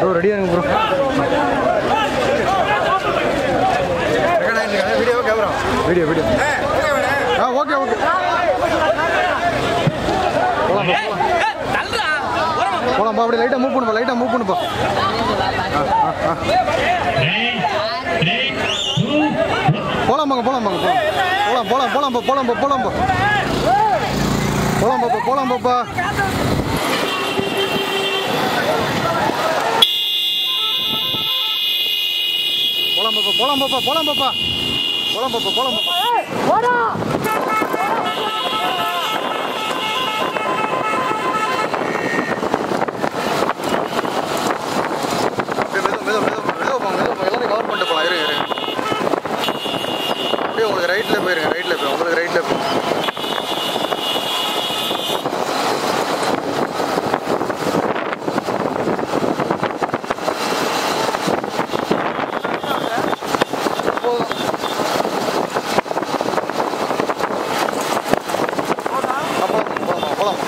Bro ரெடியாக இருங்க bro video camera video video ஆ ஓகே ஓகே போலாம்ப்பா அப்படி லைட்டாக மூவ் பண்ணுப்பா லைட்டாக மூவ் பண்ணுப்பா போலாம்பாங்க போலாம்பாங்க போலாம் போலாம் போலாம் போலாம் போலாம் போலாம் போலாம் பாப்பா போலாம் பாப்பா போலாம் பாப்பா போலாம் பாப்பா போலாம் பாப்பா போலாம் பாப்பா போலாம் பாப்பா அப்படியே மெதுவா மெதுவா மெதுவா மெதுவா போங்க மெதுவா போங்க எல்லாரும் கவர் பண்ணிட்டு போகலாம் இருங்க இருங்க அப்படியே உங்களுக்கு ரைட்டில் போயிருங்க ரைட்டில் போய் உங்களுக்கு ரைட்டில் போய் போதும் ஆ, போலாம் போலாம் போலாம்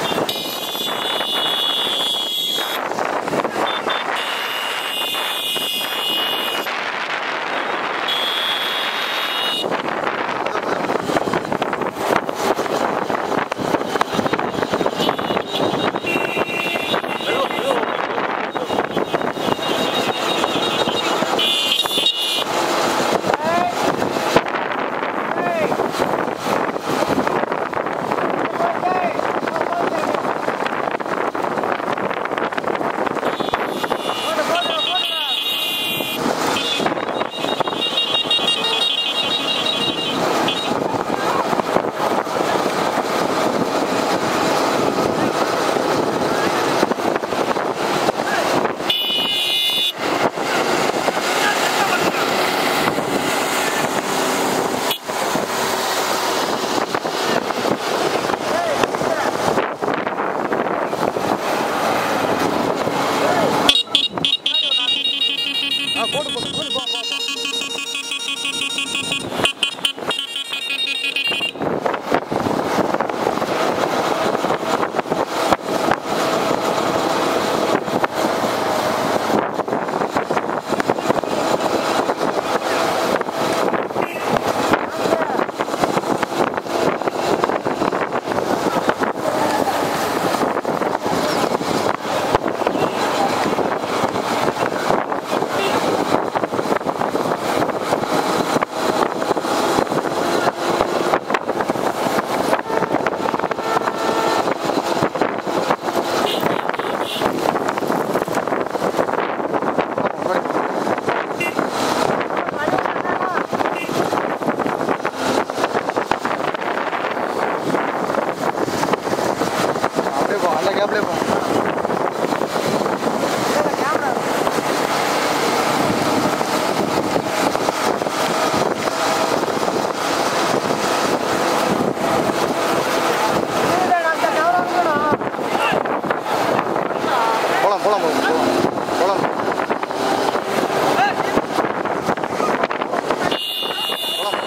ஆ போட்டு போட்டு போட்டு போ போ, போ அப்படியே போ அந்த கேப்லேயே போ போலாம் போலாம் போலாம் போலாம் போலாம் போலாம்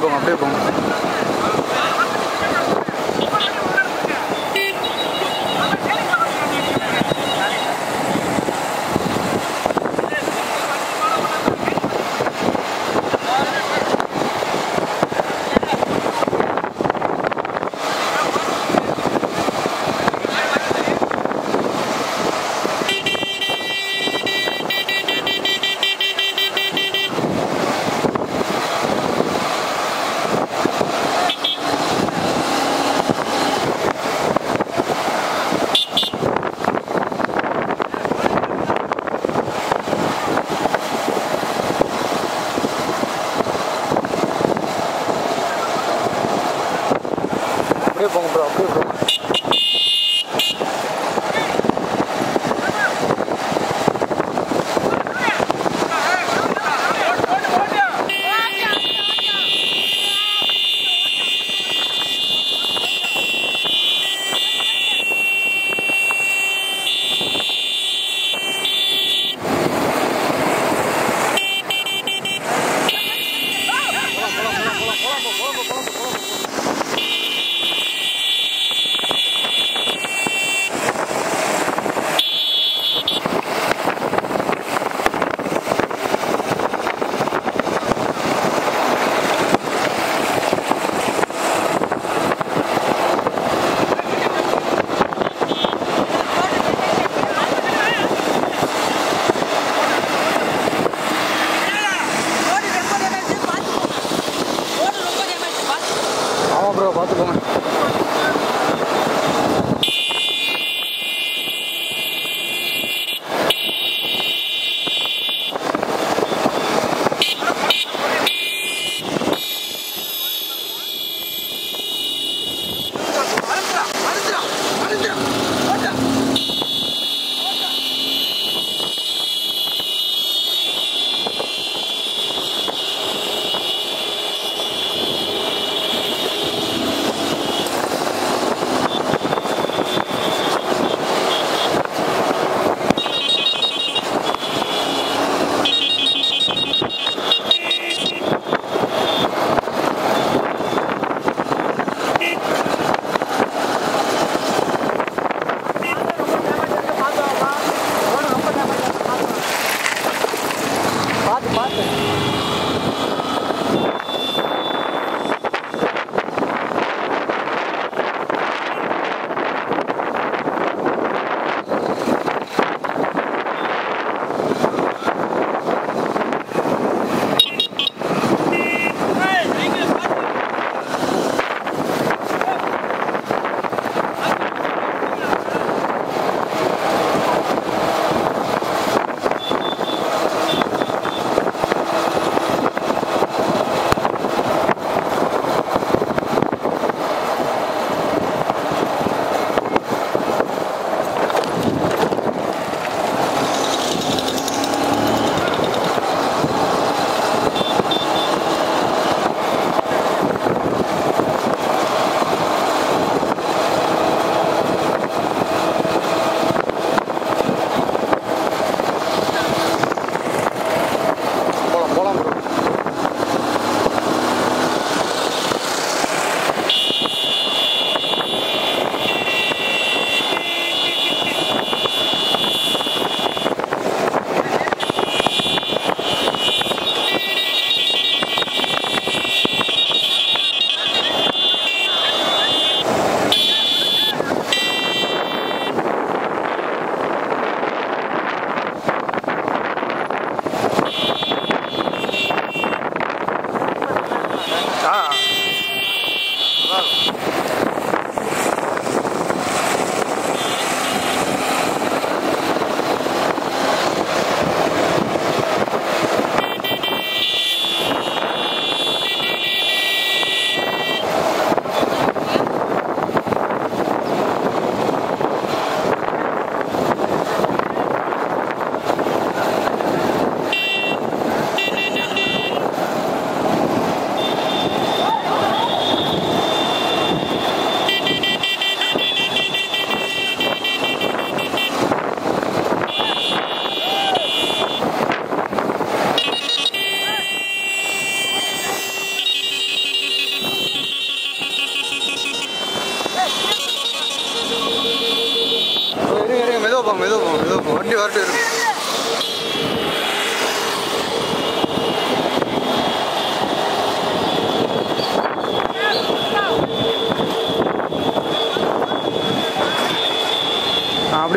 போங்க அப்படியே போங்க அப்படியே போங்க ப்ரோ அப்படியே போங்க ஆமாம் ப்ரோ பார்த்துக்கோங்க பார்த்து பார்த்து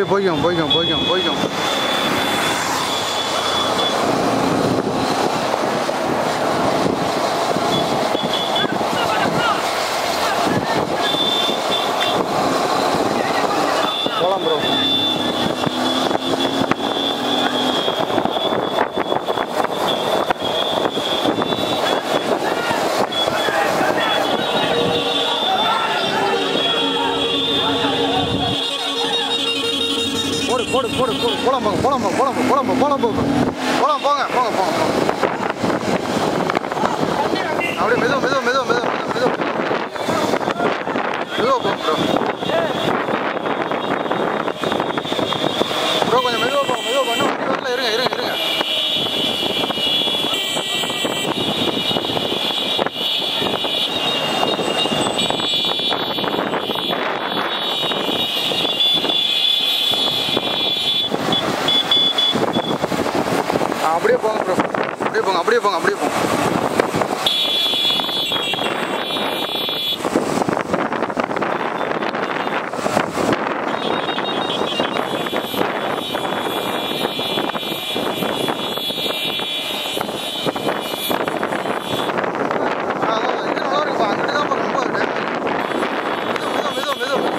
அப்படியே போய்க்கும் போய்க்கும் போய்க்கும் போய்க்கும் போலாம் ப்ரோ போடு போடு போடு போடு போலாம் போங்க போலாம் போங்க போலாம் போங்க போலாம் போங்க போலாம் போங்க போலாம் போங்க போங்க போங்க அப்படியே மெதுவா மெதுவா மெதுவா மெதுவா மெதுவா மெதுவா போங்க ப்ரோ ப்ரோ கொஞ்சம் மெதுவா போங்க மெதுவா போங்க வண்டி வரல இருங்க இருங்க இருங்க ஆ, அப்படியே போங்க ப்ரோ அப்படியே போங்க அப்படியே போங்க அப்படியே போங்க ஆ, அதான், இது நல்லா இருக்குப்பா. அங்கிட்டு தான் ரொம்ப damage. மெதுவா, மெதுவா, மெதுவா, மெதுவா.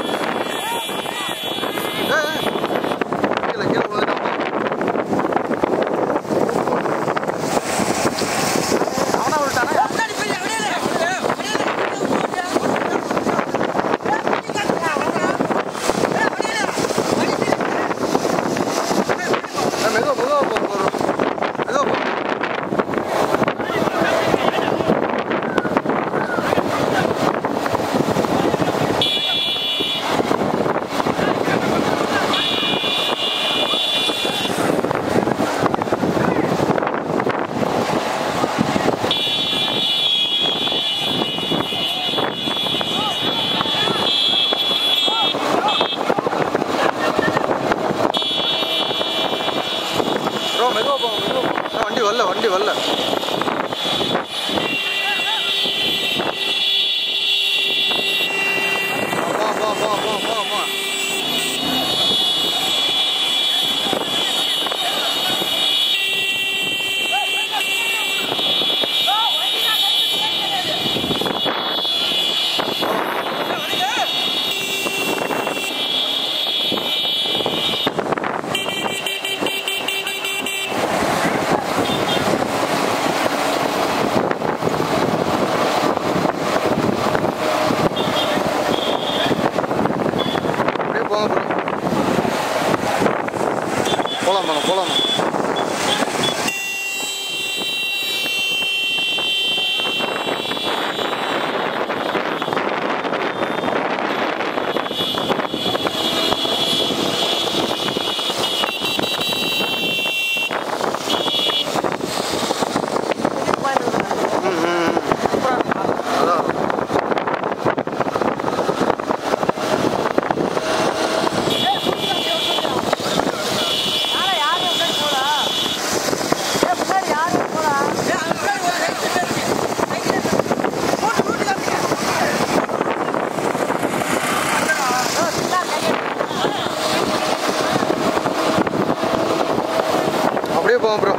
ஏய், ஏய். கீழே, கீழே விழுந்துட்டான். அவனா விட்டானா ஏய், மெதுவா மெதுவா போ ப்ரோ மெதுவா போ ப்ரோ மெதுவா போங்க மெதுவா போங்க ஏய், வண்டி வரல வண்டி வரல போ போ போ போ போ போ அப்படியே போங்க ப்ரோ போலாம் போங்க போலாம் ம் ம் ம். அதான் அப்படியே போங்க ப்ரோ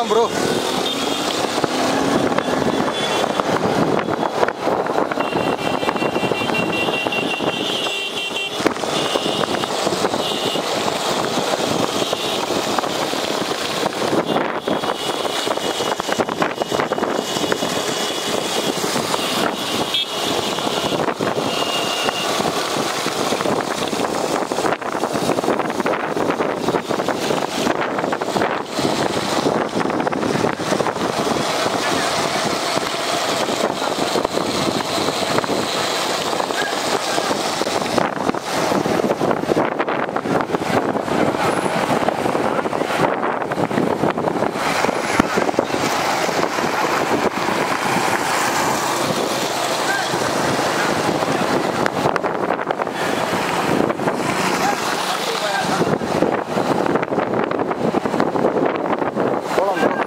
போகலாம் ப்ரோ போகலாம் ப்ரோ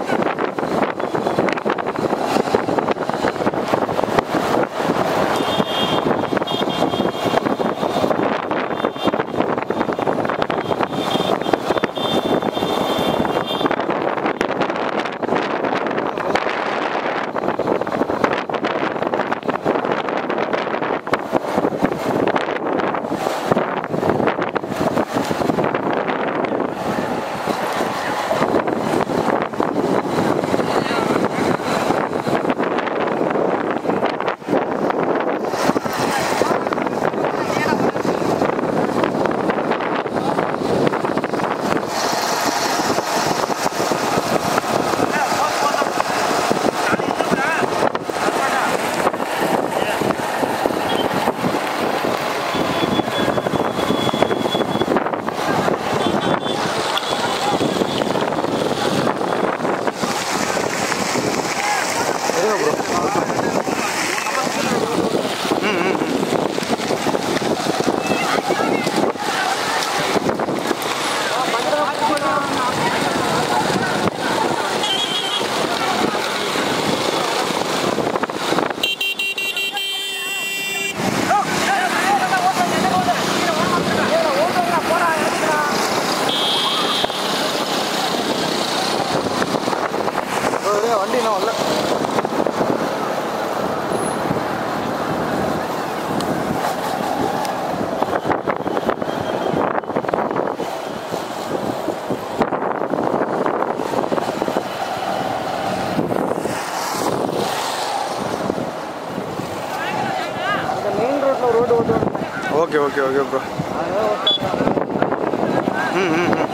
இருங்க ப்ரோ ம் ம் ம். ப்ரோ, இருங்க, வண்டி இன்னும் வரல அந்த மெயின் ரோட்ல ரோடு ஓட்டுவாங்க ஓகே ஓகே ஓகே ப்ரோ ம் ம் ம்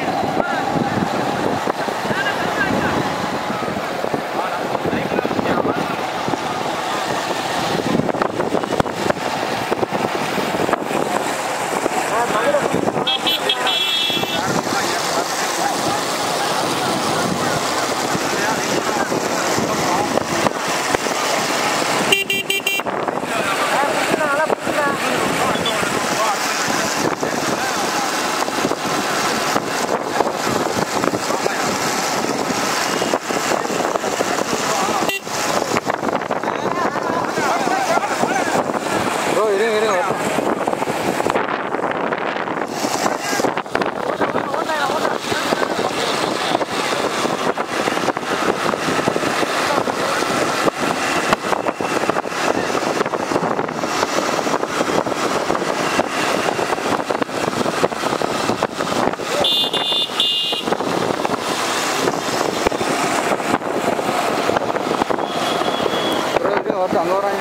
ப்ரோ இருங்க இருங்க வரட்டும். ப்ரோ இருங்க வரட்டும் அங்கே வராங்க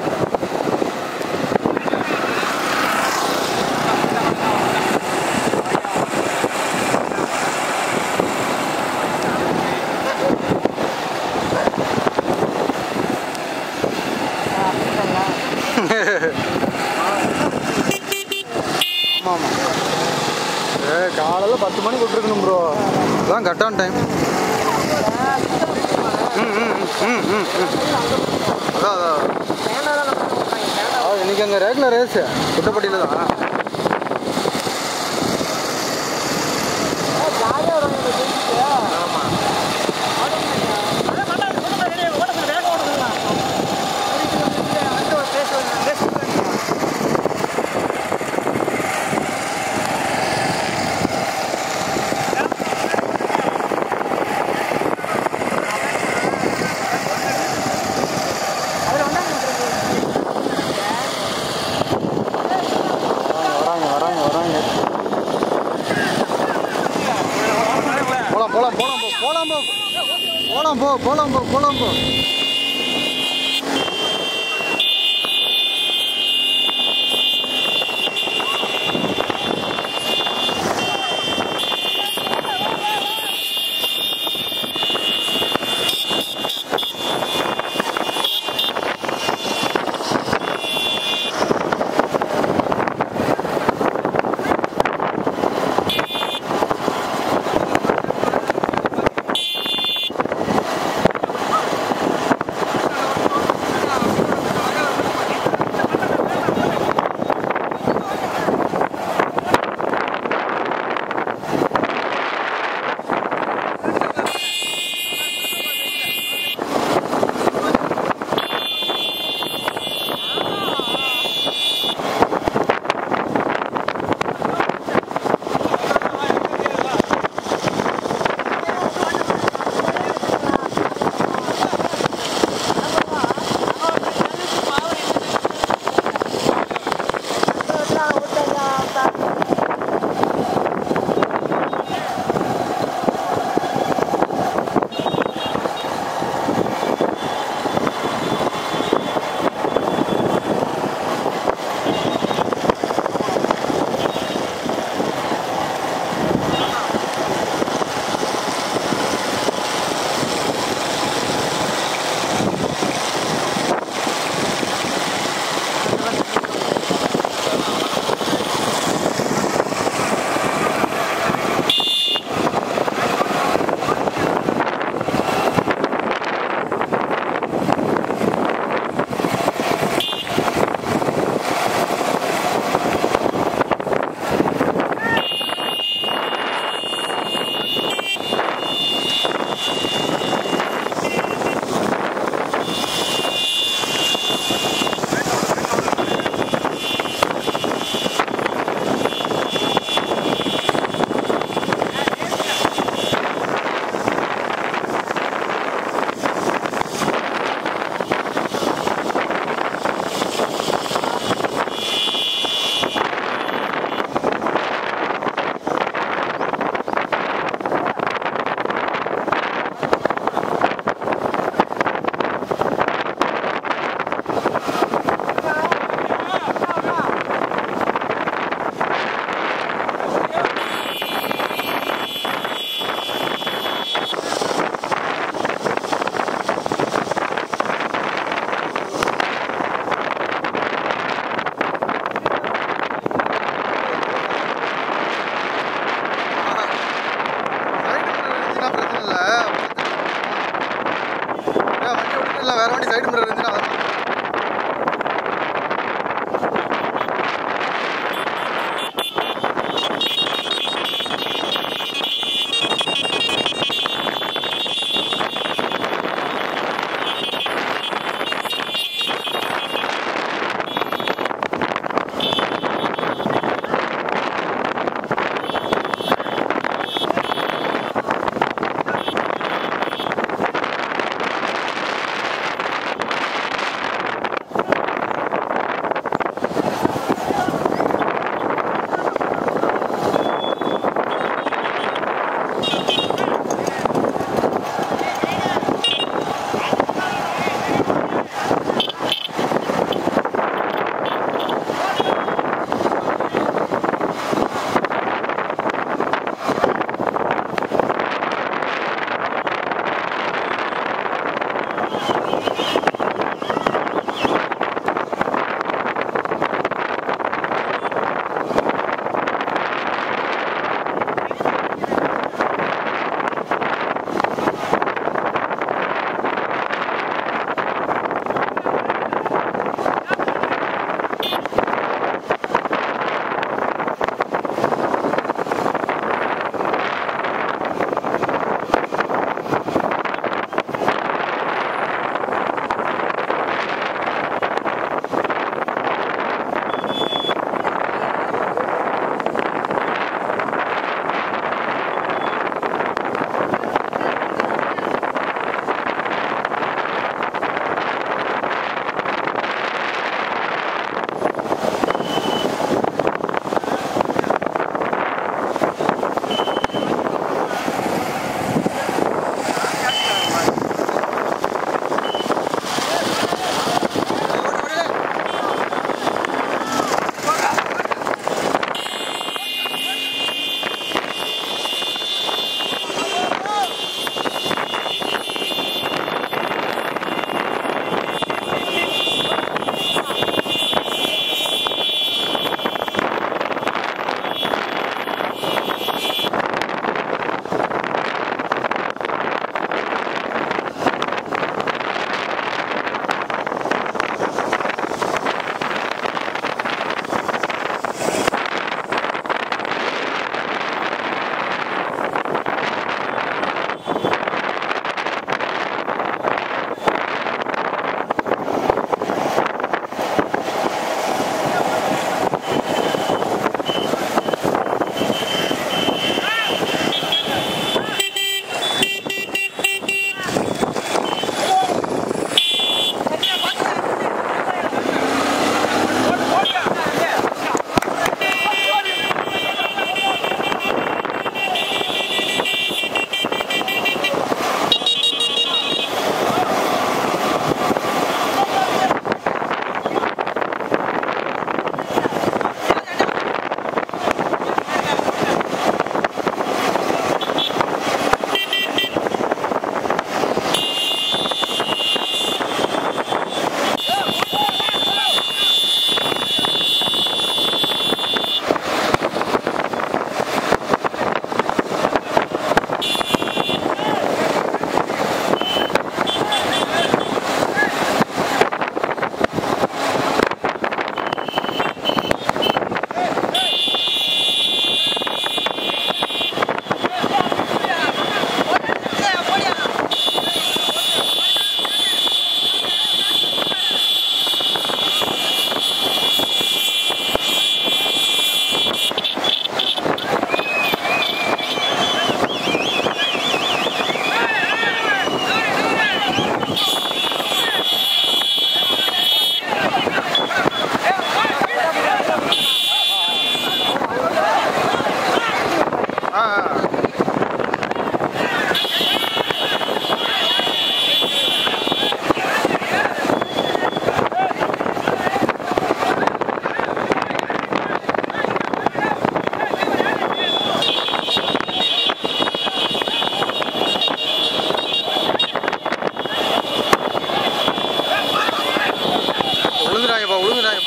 ஆமாம் ஆமாம் ஏ காலையில் பத்து மணிக்கு விட்டுருக்கணும் ப்ரோ அதான் கரெக்டான டைம் ம் ம் ம் ம் ம் அதான் அதான் ஆ இன்னைக்கு அங்கே ரெகுலர் ரேஸு குட்டப்பட்டியில் தான் போலாம் போ போலாம் போ போலாம் போ போலாம் போ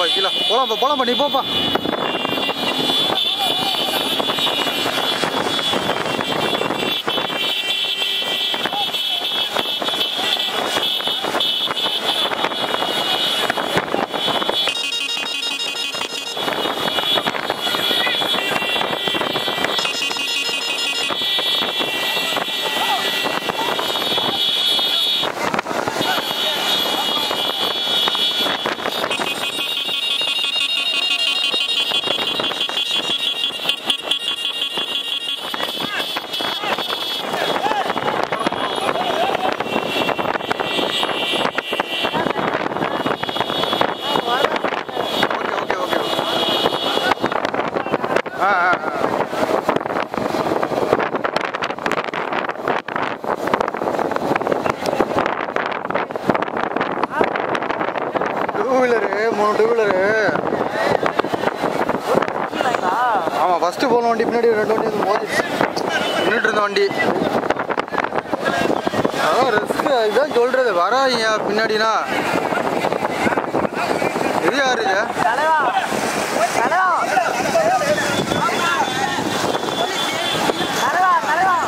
கீழே போலாம்ப்பா போலாம்ப்பா நீ போப்பா ஓகே ஓகே ஓகே ஆ ஆ ஆ டூ வீலரு மூணு டூ வீலரு ஆமாம் ஃபஸ்ட்டு போன வண்டி பின்னாடி ரெண்டு வண்டி வந்து மோதிச்சு நின்றுட்டு இருந்த வண்டி அதான் ரிஸ்க் இதுதான் சொல்கிறது வராங்க பின்னாடினா இது யாரு இது தலைவா தலைவா தலைவா தலைவா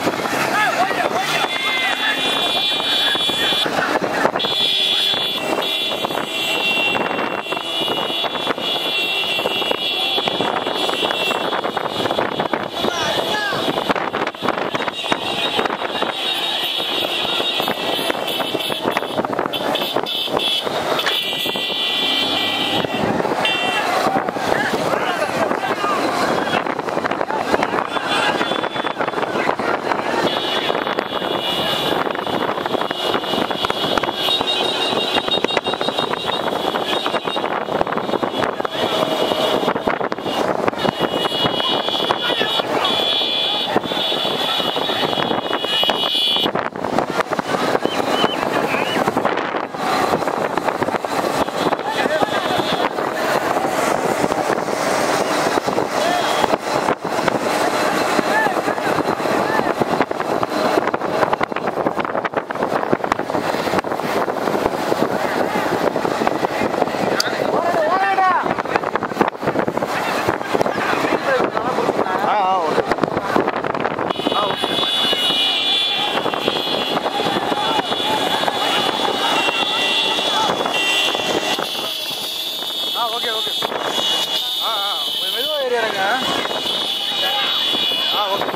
ஆ ஆ ஓகே ஆ ஓகே ஆ ஓகே ஓகே ஆ ஆ கொஞ்சம் மெதுவாக ஏறி இறங்க ஆ ஓகே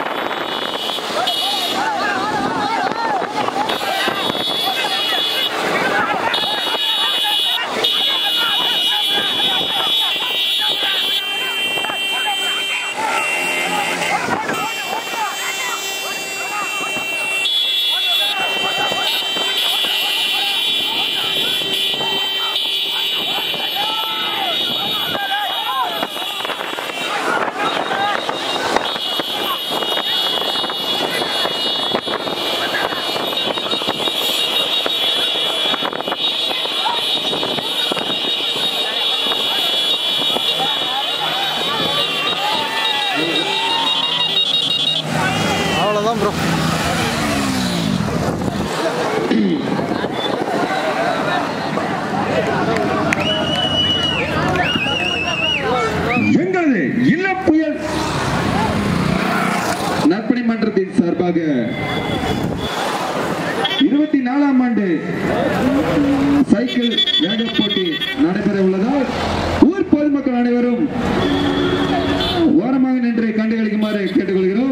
அவ்வளோதான் ப்ரோ எங்களது இல்ல புயல் நற்பணி மன்றத்தின் சார்பாக இருபத்தி நாலாம் ஆண்டு சைக்கிள் வேக போட்டி நடைபெற உள்ளதால் ஊர் பொதுமக்கள் அனைவரும் ஓரமாக நின்று கண்டுகளிக்குமாறு கேட்டுக்கொள்கிறோம்